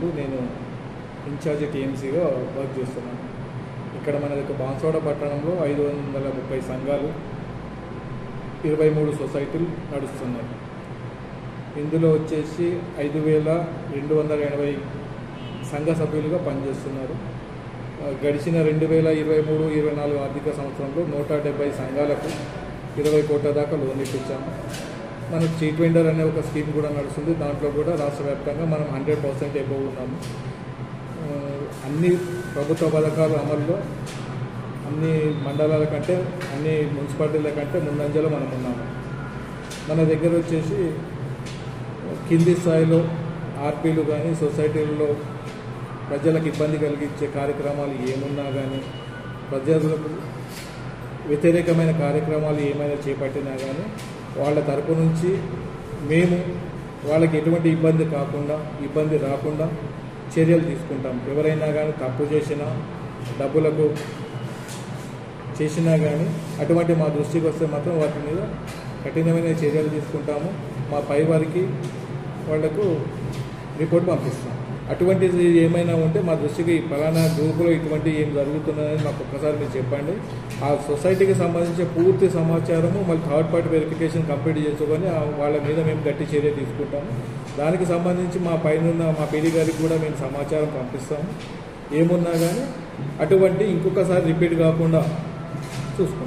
నందు నేను incharge టీఎంసీగా work చేస్తున్నాను ఇక్కడ మన యొక్క బాన్సవాడ పట్టణంలో ఐదు వందల ముప్పై సంఘాలు ఇరవై మూడు సొసైటీలు నడుస్తున్నాయి ఇందులో వచ్చేసి ఐదు వేల రెండు వందల ఎనభై సంఘ సభ్యులుగా పనిచేస్తున్నారు ఆ, గడిచిన రెండు వేల ఇరవై మూడు ఇరవై నాలుగు ఆర్థిక సంవత్సరంలో నూట డెబ్బై సంఘాలకు ఇరవై కోట్ల దాకా లోన్ ఇప్పించాము మనకు చీట్ వెండర్ అనే ఒక స్కీమ్ కూడా నడుస్తుంది దాంట్లో కూడా రాష్ట్ర వ్యాప్తంగా మనం హండ్రెడ్ పర్సెంట్ ఎబో ఉన్నాము ఆ, అన్ని ప్రభుత్వ పథకాల అమల్లో అన్ని మండలాల కంటే అన్ని మున్సిపాలిటీల కంటే ముందంజలో మనం ఉన్నాము మన దగ్గర వచ్చేసి కింది స్థాయిలో ఆర్పీలు కానీ సొసైటీలలో ప్రజలకు ఇబ్బంది కలిగించే కార్యక్రమాలు ఏమున్నా కానీ ప్రజలకు వ్యతిరేకమైన కార్యక్రమాలు ఏమైనా చేపట్టినా కానీ వాళ్ళ తరపు నుంచి మేము వాళ్ళకి ఎటువంటి ఇబ్బంది కాకుండా ఇబ్బంది రాకుండా చర్యలు తీసుకుంటాం ఎవరైనా కానీ తప్పు చేసినా డబ్బులకు చేసినా కానీ అటువంటి మా దృష్టికి వస్తే మాత్రం వాటి మీద కఠినమైన చర్యలు తీసుకుంటాము మా పై వారికి వాళ్లకు రిపోర్ట్ పంపిస్తాం అటువంటిది ఏమైనా ఉంటే మా దృష్టికి ఈ ఫలానా గ్రూపులో ఇటువంటి ఏం జరుగుతున్నదని మాకు ఒక్కసారి మీరు చెప్పండి ఆ సొసైటీకి సంబంధించిన పూర్తి సమాచారము మళ్ళీ థర్డ్ పార్టీ వెరిఫికేషన్ కంప్లీట్ చేసుకొని ఆ వాళ్ళ మీద మేము గట్టి చర్య తీసుకుంటాము దానికి సంబంధించి మా పైన మా పీడి గారికి కూడా మేము సమాచారం పంపిస్తాము ఏమున్నా కానీ అటువంటి ఇంకొకసారి రిపీట్ కాకుండా చూసుకుంటాం